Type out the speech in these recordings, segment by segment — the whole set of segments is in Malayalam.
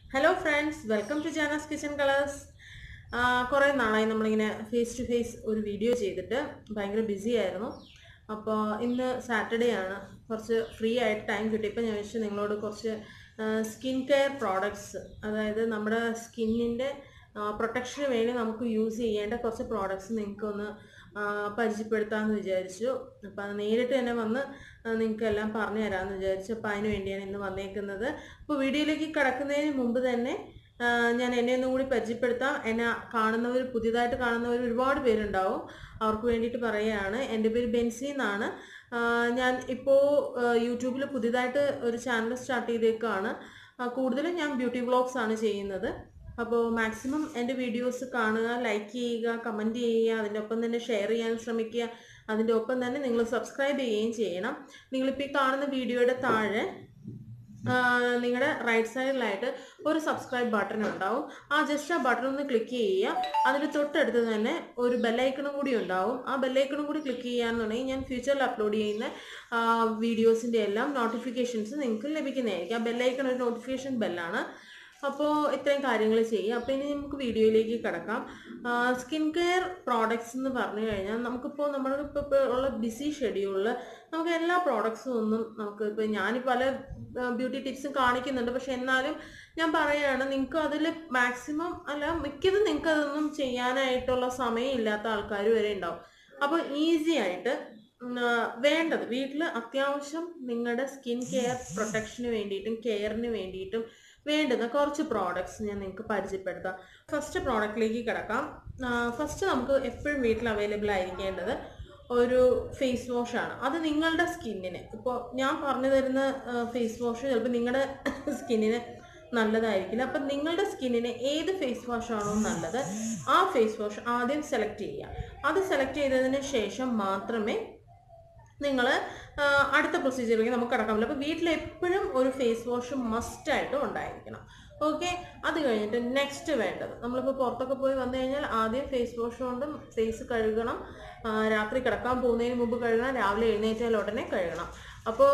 hello friends welcome to Jana's kitchen colours കുറേ നാളായി നമ്മളിങ്ങനെ ഫേസ് ടു ഫേസ് ഒരു വീഡിയോ ചെയ്തിട്ട് ഭയങ്കര ബിസി ആയിരുന്നു അപ്പോൾ ഇന്ന് സാറ്റർഡേ ആണ് കുറച്ച് ഫ്രീ ആയിട്ട് ടൈം കിട്ടിയപ്പോൾ ഞാൻ വെച്ച് നിങ്ങളോട് കുറച്ച് സ്കിൻ കെയർ പ്രോഡക്ട്സ് അതായത് നമ്മുടെ സ്കിന്നിൻ്റെ പ്രൊട്ടക്ഷന് വേണ്ടി നമുക്ക് യൂസ് ചെയ്യേണ്ട കുറച്ച് പ്രോഡക്ട്സ് നിങ്ങൾക്കൊന്ന് പരിചയപ്പെടുത്താമെന്ന് വിചാരിച്ചു അപ്പം അത് നേരിട്ട് തന്നെ വന്ന് നിങ്ങൾക്ക് എല്ലാം പറഞ്ഞു തരാമെന്ന് വിചാരിച്ചു അപ്പോൾ അതിന് വേണ്ടിയാണ് ഇന്ന് വന്നേക്കുന്നത് അപ്പോൾ വീഡിയോയിലേക്ക് കിടക്കുന്നതിന് മുമ്പ് തന്നെ ആ, ഞാൻ എന്നെ ഒന്നും കൂടി പരിചയപ്പെടുത്താം എന്നെ കാണുന്നവർ പുതിയതായിട്ട് കാണുന്നവർ ഒരുപാട് പേരുണ്ടാവും അവർക്ക് വേണ്ടിയിട്ട് പറയുകയാണ് എൻ്റെ പേര് ബെൻസി എന്നാണ് ആ, ഞാൻ ഇപ്പോൾ യൂട്യൂബിൽ പുതിയതായിട്ട് ഒരു ചാനൽ സ്റ്റാർട്ട് ചെയ്തേക്കാണ് ആ, കൂടുതലും ഞാൻ ബ്യൂട്ടി വ്ളോഗ്സ് ആണ് ചെയ്യുന്നത് അപ്പോൾ മാക്സിമം എൻ്റെ വീഡിയോസ് കാണുക ലൈക്ക് ചെയ്യുക കമൻറ്റ് ചെയ്യുക അതിൻ്റെ ഒപ്പം തന്നെ ഷെയർ ചെയ്യാൻ ശ്രമിക്കുക അതിൻ്റെ ഒപ്പം തന്നെ നിങ്ങൾ സബ്സ്ക്രൈബ് ചെയ്യുകയും ചെയ്യണം നിങ്ങളിപ്പോൾ ഈ കാണുന്ന വീഡിയോയുടെ താഴെ നിങ്ങളുടെ റൈറ്റ് സൈഡിലായിട്ട് ഒരു സബ്സ്ക്രൈബ് ബട്ടൺ ഉണ്ടാവും ആ ജസ്റ്റ് ആ ബട്ടൺ ഒന്ന് ക്ലിക്ക് ചെയ്യുക അതിന് തൊട്ടടുത്ത് തന്നെ ഒരു ബെല്ലൈക്കണും കൂടി ഉണ്ടാവും ആ ബെല്ലൈക്കണും കൂടി ക്ലിക്ക് ചെയ്യാന്നുണ്ടെങ്കിൽ ഞാൻ ഫ്യൂച്ചറിൽ അപ്ലോഡ് ചെയ്യുന്ന വീഡിയോസിൻ്റെ എല്ലാം നോട്ടിഫിക്കേഷൻസ് നിങ്ങൾക്ക് ലഭിക്കുന്നതായിരിക്കും ആ ബെല്ലൈക്കൺ ഒരു നോട്ടിഫിക്കേഷൻ ബെല്ലാണ് അപ്പോൾ ഇത്രയും കാര്യങ്ങൾ ചെയ്യുക അപ്പോൾ ഇനി നമുക്ക് വീഡിയോയിലേക്ക് കിടക്കാം സ്കിൻ കെയർ പ്രോഡക്ട്സ് എന്ന് പറഞ്ഞു കഴിഞ്ഞാൽ നമുക്കിപ്പോൾ നമ്മുടെ ഇപ്പോൾ ഇപ്പോൾ ഉള്ള ബിസി ഷെഡ്യൂളിൽ നമുക്ക് എല്ലാ പ്രോഡക്ട്സും ഒന്നും നമുക്ക് ഇപ്പോൾ ഞാൻ പല ബ്യൂട്ടി ടിപ്സും കാണിക്കുന്നുണ്ട് പക്ഷെ എന്നാലും ഞാൻ പറയുകയാണ് നിങ്ങൾക്ക് അതിൽ മാക്സിമം അല്ല മിക്കതും നിങ്ങൾക്ക് അതൊന്നും ചെയ്യാനായിട്ടുള്ള സമയം ഇല്ലാത്ത ആൾക്കാർ വരെ ഉണ്ടാവും അപ്പോൾ ഈസി ആയിട്ട് ഉം, ആ, വേണ്ടത് വീട്ടിൽ അത്യാവശ്യം നിങ്ങളുടെ സ്കിൻ കെയർ പ്രൊട്ടക്ഷന് വേണ്ടിയിട്ടും കെയറിന് വേണ്ടിയിട്ടും വേണ്ടുന്ന കുറച്ച് പ്രോഡക്ട്സ് ഞാൻ നിങ്ങൾക്ക് പരിചയപ്പെടുത്താം ഫസ്റ്റ് പ്രോഡക്റ്റിലേക്ക് കിടക്കാം ഫസ്റ്റ് നമുക്ക് എപ്പോഴും വീട്ടിൽ അവൈലബിൾ ആയിരിക്കേണ്ടത് ഒരു ഫേസ് വാഷാണ് അത് നിങ്ങളുടെ സ്കിന്നിന് ഇപ്പോൾ ഞാൻ പറഞ്ഞു തരുന്ന ഫേസ് വാഷ് ചിലപ്പോൾ നിങ്ങളുടെ സ്കിന്നിന് നല്ലതായിരിക്കില്ല അപ്പം നിങ്ങളുടെ സ്കിന്നിന് ഏത് ഫേസ് വാഷാണോ നല്ലത് ആ ഫേസ് വാഷ് ആദ്യം സെലക്ട് ചെയ്യുക അത് സെലക്ട് ചെയ്തതിന് ശേഷം മാത്രമേ നിങ്ങൾ അടുത്ത പ്രൊസീജിയറിലേക്ക് നമുക്ക് കടക്കാൻ പറ്റില്ല അപ്പോൾ വീട്ടിൽ എപ്പോഴും ഒരു ഫേസ് വാഷ് മസ്റ്റായിട്ട് ഉണ്ടായിരിക്കണം ഓക്കെ അത് കഴിഞ്ഞിട്ട് നെക്സ്റ്റ് വേണ്ടത് നമ്മളിപ്പോൾ പുറത്തൊക്കെ പോയി വന്നു കഴിഞ്ഞാൽ ആദ്യം ഫേസ് വാഷ് കൊണ്ട് ഫേസ് കഴുകണം ആ, രാത്രി കിടക്കാൻ പോകുന്നതിന് മുമ്പ് കഴുകണം രാവിലെ എഴുന്നേറ്റാൽ ഉടനെ കഴുകണം അപ്പോൾ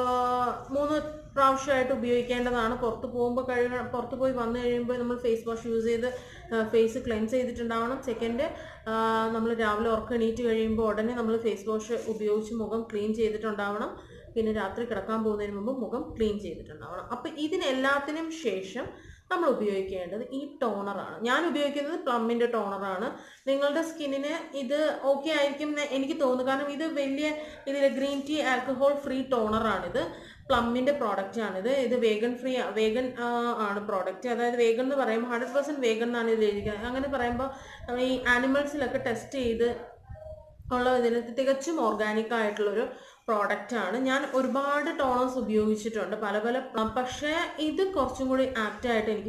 മൂന്ന് പ്രാവശ്യമായിട്ട് ഉപയോഗിക്കേണ്ടതാണ് പുറത്ത് പോകുമ്പോൾ കഴുകണം പുറത്ത് പോയി വന്നു കഴിയുമ്പോൾ നമ്മൾ ഫേസ് വാഷ് യൂസ് ചെയ്ത് ഫേസ് ക്ലെൻസ് ചെയ്തിട്ടുണ്ടാവണം സെക്കൻഡ് നമ്മൾ രാവിലെ ഉറക്കം എണീറ്റ് കഴിയുമ്പോൾ ഉടനെ നമ്മൾ ഫേസ് വാഷ് ഉപയോഗിച്ച് മുഖം ക്ലീൻ ചെയ്തിട്ടുണ്ടാവണം പിന്നെ രാത്രി കിടക്കാൻ പോകുന്നതിന് മുമ്പ് മുഖം ക്ലീൻ ചെയ്തിട്ടുണ്ടാവണം അപ്പം ഇതിനെല്ലാത്തിനും ശേഷം നമ്മൾ ഉപയോഗിക്കേണ്ടത് ഈ ടോണറാണ് ഞാൻ ഉപയോഗിക്കുന്നത് പ്ലമ്മിൻ്റെ ടോണറാണ് നിങ്ങളുടെ സ്കിന്നിന് ഇത് ഓക്കെ ആയിരിക്കും എന്ന് എനിക്ക് തോന്നുന്നു കാരണം ഇത് വലിയ ഇതിൽ ഗ്രീൻ ടീ ആൽക്കഹോൾ ഫ്രീ ടോണറാണിത് പ്ലമ്മിൻ്റെ പ്രോഡക്റ്റ് ആണിത് ഇത് വേഗൻ ഫ്രീ വേഗൻ ആണ് പ്രോഡക്റ്റ് അതായത് വേഗൻ എന്ന് പറയുമ്പോൾ ഹൺഡ്രഡ് പെർസെൻറ്റ് വേഗൻ എന്നാണ് ഇത് എഴുതിയിരിക്കുന്നത് അങ്ങനെ പറയുമ്പോൾ നമ്മൾ ഈ ആനിമൽസിലൊക്കെ ടെസ്റ്റ് ചെയ്ത് ഉള്ള ഇതിന് തികച്ചും ഓർഗാനിക് ആയിട്ടുള്ളൊരു പ്രോഡക്റ്റ് ആണ് ഞാൻ ഒരുപാട് ടോണേഴ്സ് ഉപയോഗിച്ചിട്ടുണ്ട് പല പല പക്ഷേ ഇത് കുറച്ചും കൂടി ആപ്റ്റ് ആയിട്ട് എനിക്ക്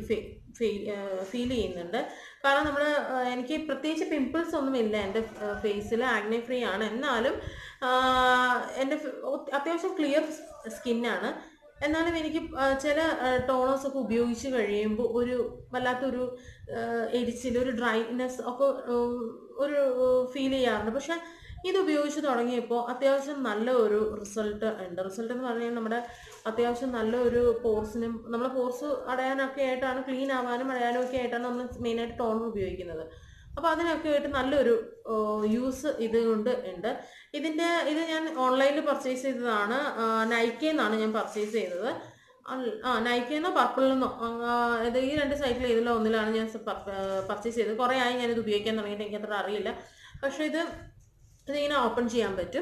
ഫീൽ ചെയ്യുന്നുണ്ട് കാരണം നമ്മൾ എനിക്ക് പ്രത്യേകിച്ച് പിമ്പിൾസ് ഒന്നും ഇല്ല എൻ്റെ ഫേസിൽ ആഗ്നെ ഫ്രീ ആണ് എന്നാലും ആ, എൻ്റെ ഫ- ഒ- അത്യാവശ്യം ക്ലിയർ സ്കിന്നാണ് എന്നാലും എനിക്ക് ആ, ചില ടോണേഴ്സ് ഒക്കെ ഉപയോഗിച്ച് കഴിയുമ്പോൾ ഒരു വല്ലാത്തൊരു ആ, എരിച്ചിൽ ഒരു ഡ്രൈനെസ് ഒക്കെ ഉം, ഒരു ഫീൽ ചെയ്യാറുണ്ട് പക്ഷെ ഇത് ഉപയോഗിച്ച് തുടങ്ങിയപ്പോൾ അത്യാവശ്യം നല്ല ഒരു റിസൾട്ട് ഉണ്ട് റിസൾട്ട് എന്ന് പറഞ്ഞാൽ നമ്മുടെ അത്യാവശ്യം നല്ല ഒരു പോർസിനും നമ്മളെ പോർസ് അടയാനൊക്കെ ആയിട്ടാണ് ക്ലീൻ ആവാനും അടയാനും ഒക്കെ ആയിട്ടാണ് നമ്മൾ മെയിനായിട്ട് ടോണർ ഉപയോഗിക്കുന്നത് അപ്പോൾ അതിനൊക്കെ ആയിട്ട് നല്ലൊരു യൂസ് ഇത് കൊണ്ട് ഉണ്ട് ഇതിൻ്റെ ഇത് ഞാൻ ഓൺലൈനിൽ പർച്ചേസ് ചെയ്തതാണ് നൈക്കയിൽ നിന്നാണ് ഞാൻ പർച്ചേസ് ചെയ്തത് അൽ- ആ നൈക്കയെന്നോ പർപ്പിളിന്നോ ഇത് ഈ രണ്ട് സൈറ്റിൽ ഏതിലോ ഒന്നിലാണ് ഞാൻ പർച്ചേസ് ചെയ്തത് കുറേ ആയി ഞാനിത് ഉപയോഗിക്കാൻ തുടങ്ങിയിട്ട് എനിക്ക് അത്ര അറിയില്ല പക്ഷേ ഇത് ഇതിങ്ങനെ ഓപ്പൺ ചെയ്യാൻ പറ്റും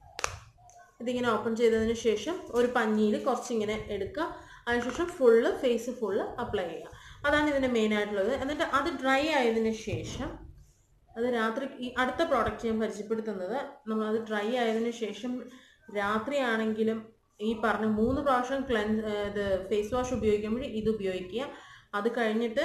ഇതിങ്ങനെ ഓപ്പൺ ചെയ്തതിന് ശേഷം ഒരു പഞ്ഞിയിൽ കുറച്ചിങ്ങനെ എടുക്കുക അതിനുശേഷം ഫുള്ള് ഫേസ് ഫുള്ള് അപ്ലൈ ചെയ്യുക അതാണ് ഇതിൻ്റെ മെയിൻ ആയിട്ടുള്ളത് എന്നിട്ട് അത് ഡ്രൈ ആയതിനു ശേഷം അത് രാത്രി ഈ അടുത്ത പ്രോഡക്റ്റ് ഞാൻ പരിചയപ്പെടുത്തുന്നത് നമ്മൾ അത് ഡ്രൈ ആയതിനു ശേഷം രാത്രിയാണെങ്കിലും ഈ പറഞ്ഞ മൂന്ന് പ്രാവശ്യം ക്ലെൻ ഇത് ഫേസ് വാഷ് ഉപയോഗിക്കുമ്പോൾ ഇത് ഉപയോഗിക്കുക അത് കഴിഞ്ഞിട്ട്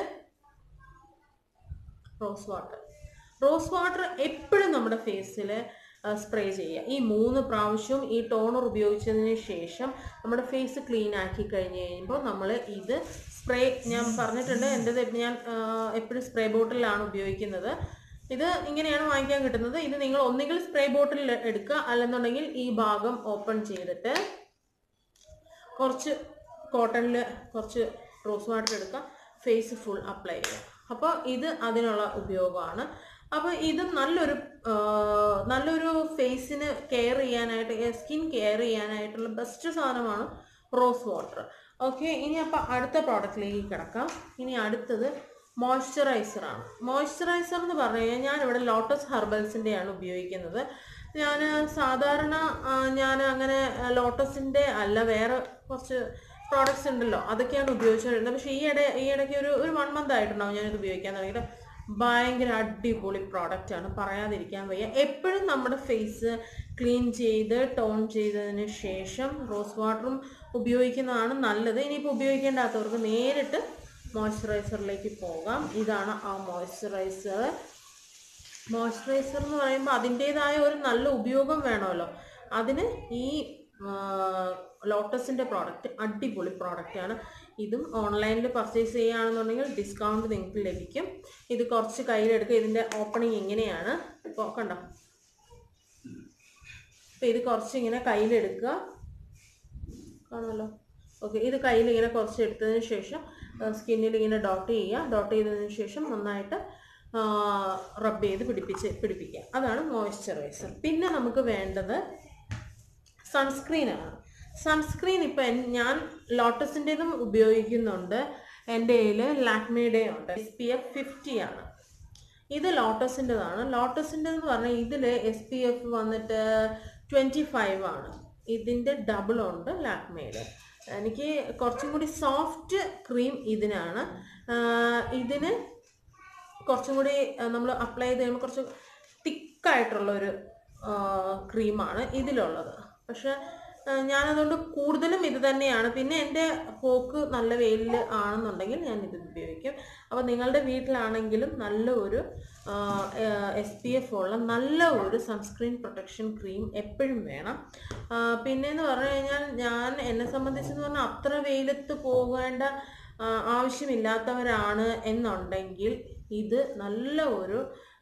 റോസ് വാട്ടർ റോസ് വാട്ടർ എപ്പോഴും നമ്മുടെ ഫേസിൽ സ്പ്രേ ചെയ്യുക ഈ മൂന്ന് പ്രാവശ്യവും ഈ ടോണർ ഉപയോഗിച്ചതിന് ശേഷം നമ്മുടെ ഫേസ് ക്ലീൻ ആക്കി കഴിഞ്ഞ് കഴിയുമ്പോൾ നമ്മൾ ഇത് സ്പ്രേ ഞാൻ പറഞ്ഞിട്ടുണ്ട് എൻ്റെത് ഞാൻ എപ്പോഴും സ്പ്രേ ബോട്ടിലാണ് ഉപയോഗിക്കുന്നത് ഇത് ഇങ്ങനെയാണ് വാങ്ങിക്കാൻ കിട്ടുന്നത് ഇത് നിങ്ങൾ ഒന്നുകിൽ സ്പ്രേ ബോട്ടിൽ എടുക്കുക അല്ലെന്നുണ്ടെങ്കിൽ ഈ ഭാഗം ഓപ്പൺ ചെയ്തിട്ട് കുറച്ച് കോട്ടണിൽ കുറച്ച് റോസ് വാട്ടർ എടുക്കുക ഫേസ് ഫുൾ അപ്ലൈ ചെയ്യുക അപ്പോൾ ഇത് അതിനുള്ള ഉപയോഗമാണ് അപ്പോൾ ഇത് നല്ലൊരു ആ, നല്ലൊരു ഫേസിന് കെയർ ചെയ്യാനായിട്ട് സ്കിൻ കെയർ ചെയ്യാനായിട്ടുള്ള ബെസ്റ്റ് സാധനമാണ് റോസ് വാട്ടർ ഓക്കെ ഇനി അപ്പോൾ അടുത്ത പ്രോഡക്റ്റിലേക്ക് കിടക്കാം ഇനി അടുത്തത് മോയ്സ്ചറൈസർ ആണ് മോയ്സ്ചറൈസർ എന്ന് പറഞ്ഞു കഴിഞ്ഞാൽ ഞാനിവിടെ ലോട്ടസ് ഹെർബൽസിൻ്റെയാണ് ഉപയോഗിക്കുന്നത് ഞാൻ സാധാരണ ഞാൻ അങ്ങനെ ലോട്ടസിൻ്റെ അല്ല വേറെ കുറച്ച് പ്രോഡക്റ്റ്സ് ഉണ്ടല്ലോ അതൊക്കെയാണ് ഉപയോഗിച്ചുകൊണ്ടിരുന്നത് പക്ഷേ ഈ ഇട ഈ ഇടയ്ക്ക് ഒരു ഒരു വൺ മന്ത് ആയിട്ടുണ്ടാവും ഞാനിത് ഉപയോഗിക്കാൻ തുടങ്ങിയിട്ട് ഭയങ്കര അടിപൊളി പ്രോഡക്റ്റ് ആണ് പറയാതിരിക്കാൻ വയ്യ എപ്പോഴും നമ്മുടെ ഫേസ് ക്ലീൻ ചെയ്ത് ടോൺ ചെയ്തതിന് ശേഷം റോസ് വാട്ടറും ഉപയോഗിക്കുന്നതാണ് നല്ലത് ഇനിയിപ്പോൾ ഉപയോഗിക്കേണ്ടാത്തവർക്ക് നേരിട്ട് മോയ്സ്ചറൈസറിലേക്ക് പോകാം ഇതാണ് ആ മോയ്സ്ചറൈസർ മോയ്സ്ചറൈസർ എന്ന് പറയുമ്പോൾ അതിൻ്റേതായ ഒരു നല്ല ഉപയോഗം വേണമല്ലോ അതിന് ഈ ലോട്ടസിൻ്റെ പ്രോഡക്റ്റ് അടിപൊളി പ്രോഡക്റ്റാണ് ഇതും ഓൺലൈനിൽ പർച്ചേസ് ചെയ്യുകയാണെന്നുണ്ടെങ്കിൽ ഡിസ്കൗണ്ട് നിങ്ങൾക്ക് ലഭിക്കും ഇത് കുറച്ച് കയ്യിലെടുക്കുക ഇതിൻ്റെ ഓപ്പണിങ് ഇങ്ങനെയാണ് ഇപ്പോൾ കണ്ടോ അപ്പോൾ ഇത് കുറച്ച് ഇങ്ങനെ കയ്യിലെടുക്കുക കാണുമല്ലോ ഓക്കെ ഇത് കയ്യിൽ ഇങ്ങനെ കുറച്ച് എടുത്തതിന് ശേഷം സ്കിന്നിൽ ഇങ്ങനെ ഡോട്ട് ചെയ്യുക ഡോട്ട് ചെയ്തതിന് ശേഷം നന്നായിട്ട് റബ്ബ് ചെയ്ത് പിടിപ്പിച്ച് പിടിപ്പിക്കുക അതാണ് മോയ്സ്ചറൈസർ പിന്നെ നമുക്ക് വേണ്ടത് സൺസ്ക്രീനാണ് സൺസ്ക്രീൻ ഇപ്പം ഞാൻ ലോട്ടസിൻ്റെതും ഉപയോഗിക്കുന്നുണ്ട് എൻ്റെ കയ്യിൽ ലാക്മേയുടെ ഉണ്ട് എസ് പി എഫ് ഫിഫ്റ്റി ആണ് ഇത് ലോട്ടസിൻ്റെതാണ് ലോട്ടസിൻ്റെ എന്ന് പറഞ്ഞാൽ ഇതിൽ എസ് പി എഫ് വന്നിട്ട് ട്വൻറ്റി ഫൈവ് ആണ് ഇതിൻ്റെ ഡബിൾ ഉണ്ട് ലാക്മേയിൽ എനിക്ക് കുറച്ചും കൂടി സോഫ്റ്റ് ക്രീം ഇതിനാണ് ആഹ് ഇതിന് കുറച്ചും കൂടി നമ്മൾ അപ്ലൈ ചെയ്ത് കഴിയുമ്പോൾ കുറച്ച് തിക്കായിട്ടുള്ളൊരു ക്രീമാണ് ഇതിലുള്ളത് പക്ഷെ ആ, ഞാനതുകൊണ്ട് കൂടുതലും ഇത് തന്നെയാണ് പിന്നെ എൻ്റെ പോക്ക് നല്ല വെയിലിൽ ആണെന്നുണ്ടെങ്കിൽ ഞാൻ ഇത് ഉപയോഗിക്കും അപ്പോൾ നിങ്ങളുടെ വീട്ടിലാണെങ്കിലും നല്ല ഒരു എസ് പി എഫ് ഉള്ള നല്ല ഒരു സൺസ്ക്രീൻ പ്രൊട്ടക്ഷൻ ക്രീം എപ്പോഴും വേണം ആ, പിന്നെന്ന് പറഞ്ഞു കഴിഞ്ഞാൽ ഞാൻ എന്നെ സംബന്ധിച്ചെന്ന് പറഞ്ഞാൽ അത്ര വെയിലത്ത് പോകേണ്ട ആ, ആവശ്യമില്ലാത്തവരാണ് എന്നുണ്ടെങ്കിൽ ഇത് നല്ല ഒരു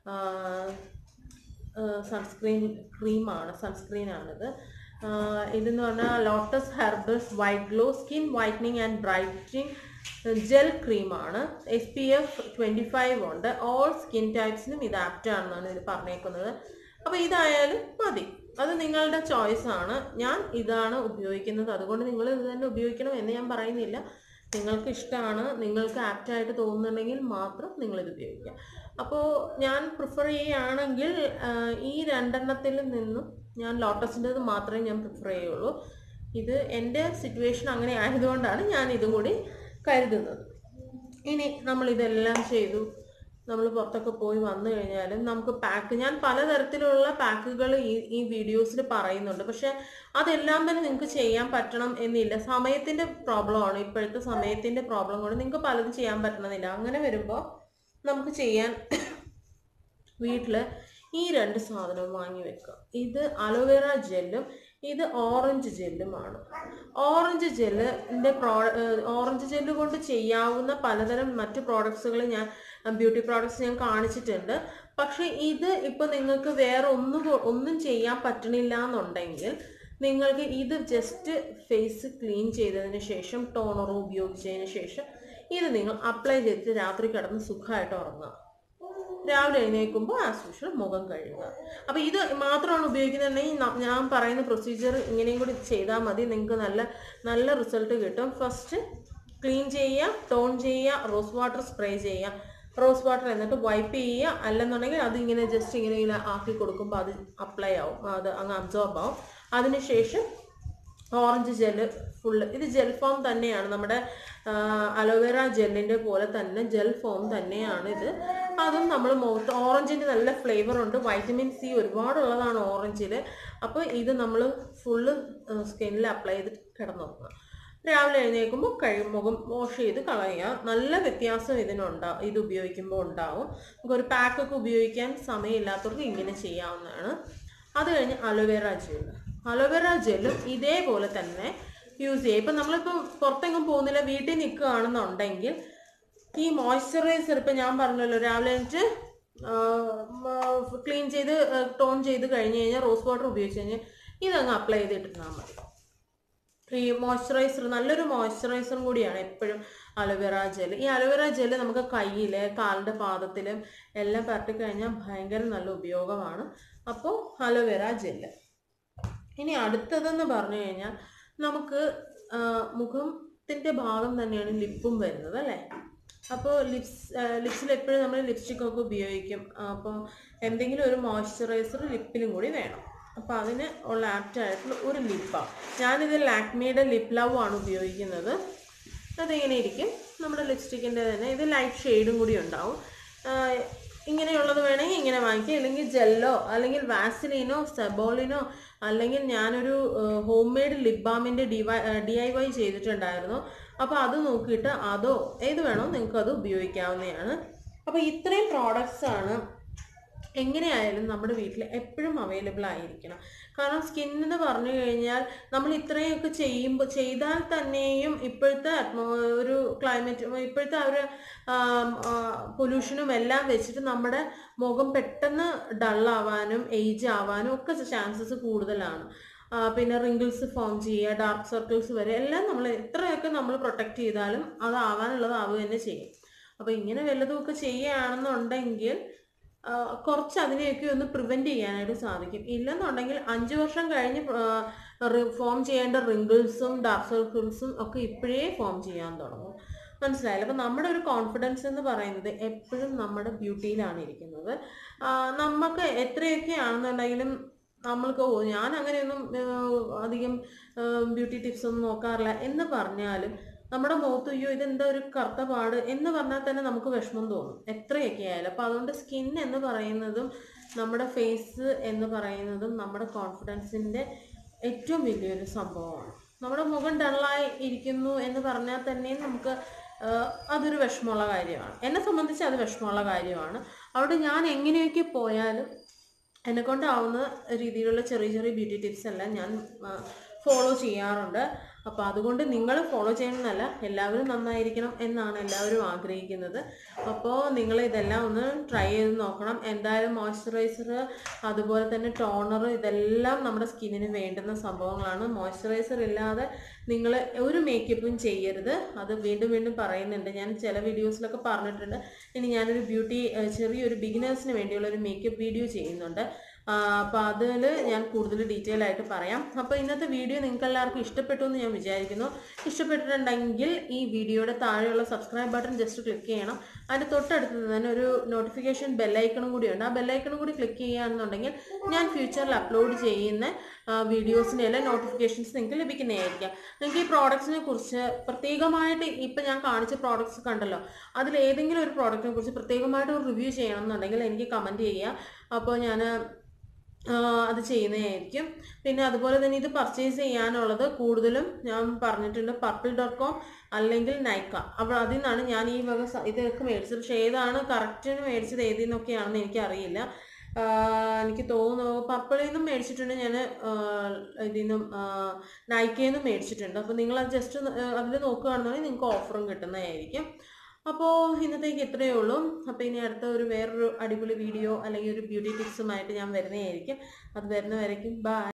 സൺസ്ക്രീൻ ക്രീമാണ് സൺസ്ക്രീനാണിത് ഇതെന്ന് പറഞ്ഞാൽ Lotus Herbals white glow skin whitening and brightening gel ക്രീമാണ് S P F twenty five ഉണ്ട് ഓൾ സ്കിൻ ടൈപ്സിനും ഇത് ആപ്റ്റ് ആണെന്നാണ് ഇതിൽ പറഞ്ഞേക്കുന്നത് അപ്പോൾ ഇതായാലും മതി അത് നിങ്ങളുടെ ചോയ്സ് ആണ് ഞാൻ ഇതാണ് ഉപയോഗിക്കുന്നത് അതുകൊണ്ട് നിങ്ങൾ ഇത് തന്നെ ഉപയോഗിക്കണം എന്ന് ഞാൻ പറയുന്നില്ല നിങ്ങൾക്ക് ഇഷ്ടമാണ് നിങ്ങൾക്ക് ആപ്റ്റായിട്ട് തോന്നുന്നുണ്ടെങ്കിൽ മാത്രം നിങ്ങളിത് ഉപയോഗിക്കുക അപ്പോൾ ഞാൻ പ്രിഫർ ചെയ്യുകയാണെങ്കിൽ ആ, ഈ രണ്ടെണ്ണത്തിൽ നിന്നും ഞാൻ ലോട്ടസിൻ്റെത് മാത്രമേ ഞാൻ പ്രിഫർ ചെയ്യുള്ളൂ ഇത് എൻ്റെ സിറ്റുവേഷൻ അങ്ങനെ ആയതുകൊണ്ടാണ് ഞാൻ ഇതും കൂടി കരുതുന്നത് ഇനി നമ്മൾ ഇതെല്ലാം ചെയ്തു നമ്മൾ പുറത്തൊക്കെ പോയി വന്നു കഴിഞ്ഞാലും നമുക്ക് പാക്ക് ഞാൻ പലതരത്തിലുള്ള പാക്കുകൾ ഈ ഈ വീഡിയോസിൽ പറയുന്നുണ്ട് പക്ഷെ അതെല്ലാം തന്നെ നിങ്ങൾക്ക് ചെയ്യാൻ പറ്റണം എന്നില്ല സമയത്തിൻ്റെ പ്രോബ്ലമാണ് ഇപ്പോഴത്തെ സമയത്തിൻ്റെ പ്രോബ്ലം കൊണ്ട് നിങ്ങൾക്ക് പലതും ചെയ്യാൻ പറ്റണമെന്നില്ല അങ്ങനെ വരുമ്പോൾ നമുക്ക് ചെയ്യാൻ വീട്ടിൽ ഈ രണ്ട് സാധനവും വാങ്ങി വെക്കുക ഇത് അലോവേറ ജെല്ലും ഇത് ഓറഞ്ച് ജെല്ലുമാണ് ഓറഞ്ച് ജെല്ലിൻ്റെ പ്രോ ഓറഞ്ച് ജെല്ല് കൊണ്ട് ചെയ്യാവുന്ന പലതരം മറ്റ് പ്രോഡക്ട്സുകൾ ഞാൻ ബ്യൂട്ടി പ്രോഡക്ട്സ് ഞാൻ കാണിച്ചിട്ടുണ്ട് പക്ഷേ ഇത് ഇപ്പോൾ നിങ്ങൾക്ക് വേറെ ഒന്നും കൊ- ഒന്നും ചെയ്യാൻ പറ്റണില്ല എന്നുണ്ടെങ്കിൽ നിങ്ങൾക്ക് ഇത് ജസ്റ്റ് ഫേസ് ക്ലീൻ ചെയ്തതിന് ശേഷം ടോണർ ഉപയോഗിച്ചതിന് ശേഷം ഇത് നിങ്ങൾ അപ്ലൈ ചെയ്തിട്ട് രാത്രി കിടന്ന് സുഖമായിട്ട് ഉറങ്ങുക രാവിലെ എഴുന്നേൽക്കുമ്പോൾ ആസ് യൂഷ്വൽ മുഖം കഴുകുക അപ്പോൾ ഇത് മാത്രമാണ് ഉപയോഗിക്കുന്നുണ്ടെങ്കിൽ ന- ഞാൻ പറയുന്ന പ്രൊസീജിയർ ഇങ്ങനെയും കൂടി ചെയ്താൽ മതി നിങ്ങൾക്ക് നല്ല നല്ല റിസൾട്ട് കിട്ടും ഫസ്റ്റ് ക്ലീൻ ചെയ്യുക ടോൺ ചെയ്യുക റോസ് വാട്ടർ സ്പ്രേ ചെയ്യുക റോസ് വാട്ടർ എന്നിട്ട് വൈപ്പ് ചെയ്യുക അല്ലെന്നുണ്ടെങ്കിൽ അത് ഇങ്ങനെ ജസ്റ്റ് ഇങ്ങനെ ഇങ്ങനെ ആക്കി കൊടുക്കുമ്പോൾ അത് അപ്ലൈ ആവും അത് അങ്ങ് അബ്സോർബ് ആവും അതിനുശേഷം ഓറഞ്ച് ജെല്ല് ഫുള്ള് ഇത് ജെൽ ഫോം തന്നെയാണ് നമ്മുടെ അലോവേറ ജെല്ലിൻ്റെ പോലെ തന്നെ ജെൽ ഫോം തന്നെയാണ് ഇത് അതും നമ്മൾ മുഖത്ത് ഓറഞ്ചിൻ്റെ നല്ല ഫ്ലേവർ ഉണ്ട് വൈറ്റമിൻ സി ഒരുപാടുള്ളതാണ് ഓറഞ്ചിൽ അപ്പോൾ ഇത് നമ്മൾ ഫുള്ള് സ്കിന്നിൽ അപ്ലൈ ചെയ്ത് കിടന്നുറങ്ങുക രാവിലെ എഴുന്നേൽക്കുമ്പോൾ കഴി മുഖം വാഷ് ചെയ്ത് കളയുക നല്ല വ്യത്യാസം ഇതിനുണ്ടാവും ഇത് ഉപയോഗിക്കുമ്പോൾ ഉണ്ടാവും നമുക്കൊരു പാക്കൊക്കെ ഉപയോഗിക്കാൻ സമയമില്ലാത്തവർക്ക് ഇങ്ങനെ ചെയ്യാവുന്നതാണ് അത് കഴിഞ്ഞ് അലോവേറ ജെല്ല് അലോവേറ ജെല്ലും ഇതേപോലെ തന്നെ യൂസ് ചെയ്യുക ഇപ്പം നമ്മളിപ്പോൾ പുറത്തെങ്ങും പോകുന്നില്ല വീട്ടിൽ നിൽക്കുകയാണെന്നുണ്ടെങ്കിൽ ഈ മോയ്സ്ചറൈസർ ഇപ്പം ഞാൻ പറഞ്ഞല്ലോ രാവിലെ എണീറ്റ് ക്ലീൻ ചെയ്ത് ടോൺ ചെയ്ത് കഴിഞ്ഞ് കഴിഞ്ഞാൽ റോസ് വാട്ടർ ഉപയോഗിച്ച് കഴിഞ്ഞാൽ ഇതങ്ങ് അപ്ലൈ ചെയ്തിട്ടിരുന്നാൽ മതി ഈ മോയ്സ്ചറൈസർ നല്ലൊരു മോയ്സ്ചറൈസറും കൂടിയാണ് എപ്പോഴും അലോവേറ ജെൽ ഈ അലോവേറ ജെൽ നമുക്ക് കയ്യിൽ കാലിൻ്റെ പാദത്തിലും എല്ലാം പരട്ടി കഴിഞ്ഞാൽ ഭയങ്കര നല്ല ഉപയോഗമാണ് അപ്പോൾ അലോവേറ ജെല്ല് ഇനി അടുത്തതെന്ന് പറഞ്ഞു കഴിഞ്ഞാൽ നമുക്ക് ആ, മുഖത്തിൻ്റെ ഭാഗം തന്നെയാണ് ലിപ്പും വരുന്നത് അല്ലേ അപ്പോൾ ലിപ്സ് ലിപ്സിൽ എപ്പോഴും നമ്മൾ ലിപ്സ്റ്റിക് ഒക്കെ ഉപയോഗിക്കും അപ്പോൾ എന്തെങ്കിലും ഒരു മോയ്സ്ചറൈസർ ലിപ്പിലും കൂടി വേണം അപ്പോൾ അതിന് ഉള്ള ആപ്റ്റ് ആയിട്ടുള്ള ഒരു ലിപ്പാണ് ഞാനിത് ലാക്മിയുടെ ലിപ് ലവ് ആണ് ഉപയോഗിക്കുന്നത് അതിങ്ങനെ ഇരിക്കും നമ്മുടെ ലിപ്സ്റ്റിക്കിൻ്റെ തന്നെ ഇത് ലൈറ്റ് ഷെയ്ഡും കൂടി ഉണ്ടാവും ആഹ് ഇങ്ങനെയുള്ളത് വേണമെങ്കിൽ ഇങ്ങനെ വാങ്ങിക്കുക അല്ലെങ്കിൽ ജെല്ലോ അല്ലെങ്കിൽ വാസലിനോ സെബോളിനോ അല്ലെങ്കിൽ ഞാനൊരു ഹോം മെയ്ഡ് ലിപ് ബാമിൻ്റെ ഡിവൈ ഡി ഐ വൈ ചെയ്തിട്ടുണ്ടായിരുന്നു അപ്പോൾ അത് നോക്കിയിട്ട് അതോ ഏത് വേണോ നിങ്ങൾക്ക് അത് ഉപയോഗിക്കാവുന്നതാണ് അപ്പോൾ ഇത്രയും പ്രോഡക്റ്റ്സ് ആണ് എങ്ങനെയായാലും നമ്മുടെ വീട്ടിൽ എപ്പോഴും അവൈലബിൾ ആയിരിക്കണം കാരണം സ്കിൻ എന്ന് പറഞ്ഞു കഴിഞ്ഞാൽ നമ്മൾ ഇത്രയൊക്കെ ചെയ്യുമ്പോൾ ചെയ്താൽ തന്നെയും ഇപ്പോഴത്തെ അറ്റ്മോ ഒരു ക്ലൈമറ്റ് ഇപ്പോഴത്തെ ആ ഒരു പൊല്യൂഷനും എല്ലാം വെച്ചിട്ട് നമ്മുടെ മുഖം പെട്ടെന്ന് ഡള്ളാവാനും ഏജ് ആവാനും ഒക്കെ ചാൻസസ് കൂടുതലാണ് ആ, പിന്നെ റിങ്കിൾസ് ഫോം ചെയ്യുക ഡാർക്ക് സർക്കിൾസ് വരെ എല്ലാം നമ്മൾ എത്രയൊക്കെ നമ്മൾ പ്രൊട്ടക്റ്റ് ചെയ്താലും അത് ആവാനുള്ളത് ആവുക തന്നെ ചെയ്യും അപ്പോൾ ഇങ്ങനെ വല്ലതുമൊക്കെ ചെയ്യുകയാണെന്നുണ്ടെങ്കിൽ ആ, കുറച്ച് അതിനെയൊക്കെ ഒന്ന് പ്രിവെൻറ്റ് ചെയ്യാനായിട്ട് സാധിക്കും ഇല്ലെന്നുണ്ടെങ്കിൽ അഞ്ച് വർഷം കഴിഞ്ഞ് ഫോം ചെയ്യേണ്ട റിങ്കിൾസും ഡാർക്ക് സർക്കിൾസും ഒക്കെ ഇപ്പോഴേ ഫോം ചെയ്യാൻ തുടങ്ങും മനസ്സിലായില്ല അപ്പം നമ്മുടെ ഒരു കോൺഫിഡൻസ് എന്ന് പറയുന്നത് എപ്പോഴും നമ്മുടെ ബ്യൂട്ടിയിലാണ് ഇരിക്കുന്നത് ആ, നമുക്ക് എത്രയൊക്കെ ആണെന്നുണ്ടെങ്കിലും നമ്മൾക്ക് ഓ ഞാൻ അങ്ങനെയൊന്നും ആ, അധികം ബ്യൂട്ടി ടിപ്സ് ഒന്നും നോക്കാറില്ല എന്ന് പറഞ്ഞാലും നമ്മുടെ മുഖത്ത് അയ്യോ ഇതെന്താ ഒരു കറുത്ത പാട് എന്ന് പറഞ്ഞാൽ തന്നെ നമുക്ക് വിഷമം തോന്നും എത്രയൊക്കെ ആയാലും അപ്പോൾ അതുകൊണ്ട് സ്കിൻ എന്ന് പറയുന്നതും നമ്മുടെ ഫേസ് എന്ന് പറയുന്നതും നമ്മുടെ കോൺഫിഡൻസിൻ്റെ ഏറ്റവും വലിയൊരു സംഭവമാണ് നമ്മുടെ മുഖം ഡള്ളായി ഇരിക്കുന്നു എന്ന് പറഞ്ഞാൽ തന്നെ നമുക്ക് ആ, അതൊരു വിഷമമുള്ള കാര്യമാണ് എന്നെ സംബന്ധിച്ച് അത് വിഷമമുള്ള കാര്യമാണ് അവിടെ ഞാൻ എങ്ങനെയൊക്കെ പോയാലും എന്നെ കൊണ്ടാവുന്ന രീതിയിലുള്ള ചെറിയ ചെറിയ ബ്യൂട്ടി ടിപ്സ് എല്ലാം ഞാൻ ഫോളോ ചെയ്യാറുണ്ട് അപ്പോൾ അതുകൊണ്ട് നിങ്ങൾ ഫോളോ ചെയ്യണമെന്നല്ല എല്ലാവരും നന്നായിരിക്കണം എന്നാണ് എല്ലാവരും ആഗ്രഹിക്കുന്നത് അപ്പോൾ നിങ്ങൾ ഇതെല്ലാം ഒന്ന് ട്രൈ ചെയ്ത് നോക്കണം എന്തായാലും മോയ്സ്ചറൈസർ അതുപോലെ തന്നെ ടോണർ ഇതെല്ലാം നമ്മുടെ സ്കിന്നിന് വേണ്ടുന്ന സംഭവങ്ങളാണ് മോയ്സ്ചറൈസർ ഇല്ലാതെ നിങ്ങൾ ഒരു മേക്കപ്പും ചെയ്യരുത് അത് വീണ്ടും വീണ്ടും പറയുന്നുണ്ട് ഞാൻ ചില വീഡിയോസിലൊക്കെ പറഞ്ഞിട്ടുണ്ട് ഇനി ഞാനൊരു ബ്യൂട്ടി ചെറിയൊരു ബിഗിനേഴ്സിന് വേണ്ടിയുള്ള ഒരു മേക്കപ്പ് വീഡിയോ ചെയ്യുന്നുണ്ട് അപ്പോൾ അതിൽ ഞാൻ കൂടുതൽ ഡീറ്റെയിൽ ആയിട്ട് പറയാം അപ്പോൾ ഇന്നത്തെ വീഡിയോ നിങ്ങൾക്ക് എല്ലാവർക്കും ഇഷ്ടപ്പെട്ടു എന്ന് ഞാൻ വിചാരിക്കുന്നു ഇഷ്ടപ്പെട്ടിട്ടുണ്ടെങ്കിൽ ഈ വീഡിയോയുടെ താഴെയുള്ള സബ്സ്ക്രൈബ് ബട്ടൺ ജസ്റ്റ് ക്ലിക്ക് ചെയ്യണം അതിൻ്റെ തൊട്ടടുത്ത് തന്നെ ഒരു നോട്ടിഫിക്കേഷൻ ബെല്ലൈക്കണും കൂടിയുണ്ട് ആ ബെല്ലൈക്കണും കൂടി ക്ലിക്ക് ചെയ്യുകയാണെന്നുണ്ടെങ്കിൽ ഞാൻ ഫ്യൂച്ചറിൽ അപ്ലോഡ് ചെയ്യുന്ന വീഡിയോസിൻ്റെ എല്ലാം നോട്ടിഫിക്കേഷൻസ് നിങ്ങൾക്ക് ലഭിക്കുന്നതായിരിക്കാം നിങ്ങൾക്ക് ഈ പ്രോഡക്ട്സിനെ കുറിച്ച് പ്രത്യേകമായിട്ട് ഇപ്പം ഞാൻ കാണിച്ച പ്രോഡക്ട്സ് കണ്ടല്ലോ അതിൽ ഏതെങ്കിലും ഒരു പ്രോഡക്റ്റിനെ കുറിച്ച് പ്രത്യേകമായിട്ട് ഒരു റിവ്യൂ ചെയ്യണം എന്നുണ്ടെങ്കിൽ എനിക്ക് കമൻറ്റ് ചെയ്യുക അപ്പോൾ ഞാൻ ആ, അത് ചെയ്യുന്നതായിരിക്കും പിന്നെ അതുപോലെ തന്നെ ഇത് പർച്ചേസ് ചെയ്യാനുള്ളത് കൂടുതലും ഞാൻ പറഞ്ഞിട്ടുണ്ട് പർപ്പിൾ ഡോട്ട് കോം അല്ലെങ്കിൽ നൈക്ക അപ്പോൾ അതിൽ നിന്നാണ് ഞാൻ ഈ വക സ- ഇതൊക്കെ മേടിച്ചത് പക്ഷേ ഏതാണ് കറക്റ്റിന് മേടിച്ചത് ഏതിൽ നിന്നൊക്കെയാണെന്ന് എനിക്കറിയില്ല ആ, എനിക്ക് തോന്നുന്നു പർപ്പിളിൽ നിന്നും മേടിച്ചിട്ടുണ്ട് ഞാൻ ഇതിൽ നിന്നും നൈക്കയിൽ നിന്നും മേടിച്ചിട്ടുണ്ട് അപ്പോൾ നിങ്ങൾ അത് ജസ്റ്റ് അതിൽ നോക്കുകയാണെന്നുണ്ടെങ്കിൽ നിങ്ങൾക്ക് ഓഫറും കിട്ടുന്നതായിരിക്കും അപ്പോൾ ഇന്നത്തേക്ക് ഇത്രയേ ഉള്ളൂ അപ്പോൾ ഇനി അടുത്ത ഒരു വേറൊരു അടിപൊളി വീഡിയോ അല്ലെങ്കിൽ ഒരു ബ്യൂട്ടി ടിപ്സുമായിട്ട് ഞാൻ വരുന്നതായിരിക്കും അത് വരുന്നവരേക്കും ബൈ